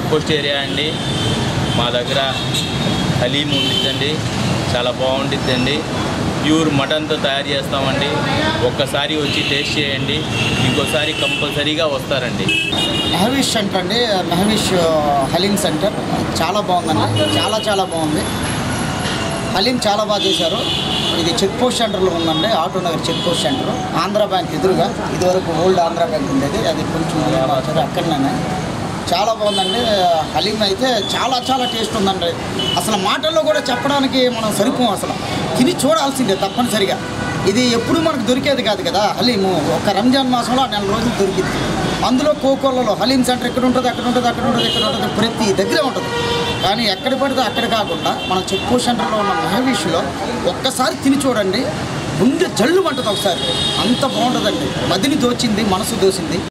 check post area అండి మా దగ్గర హలీం ఉండిద్దండి చాలా బాగుండిద్దండి ప్యూర్ మటన్తో తయారు చేస్తామండి ఒక్కసారి వచ్చి టేస్ట్ చేయండి ఇంకోసారి కంపల్సరీగా వస్తారండి మెహవిష్ సెంటర్ అండి మెహవిష్ హలీం సెంటర్ చాలా బాగుందండి చాలా చాలా బాగుంది హలీం చాలా బాగా చేశారు ఇది చెక్ పోస్ట్ సెంటర్లో ఉందండి Autonagar check post centre Andhra Bank ఎదురుగా ఇదివరకు ఓల్డ్ ఆంధ్ర బ్యాంక్ ఉండేది అది కొంచెం మార్చారు అక్కడనే చాలా బాగుందండి హలీం అయితే చాలా చాలా టేస్ట్ ఉందండి అసలు మాటల్లో కూడా చెప్పడానికి మనం సరిపోం అసలు తిని చూడాల్సిందే తప్పనిసరిగా ఇది ఎప్పుడు మనకు దొరికేది కాదు కదా హలీము ఒక రంజాన్ మాసంలో ఆ నెల రోజులు దొరికింది అందులో కోకోళ్ళలో హలీం సెంటర్ ఎక్కడ ఉంటుంది అక్కడ ఉంటుంది అక్కడ ఉంటుంది ఇక్కడ ఉంటుంది ప్రతి దగ్గర ఉంటుంది కానీ ఎక్కడ పడితే అక్కడ కాకుండా మన చెక్ పోస్ట్ సెంటర్లో ఉన్న మెహవిష్లో ఒక్కసారి తిని చూడండి గుండె జల్లు అంటుంది ఒకసారి అంత బాగుంటుందండి మదిని దోచింది మనసు దోచింది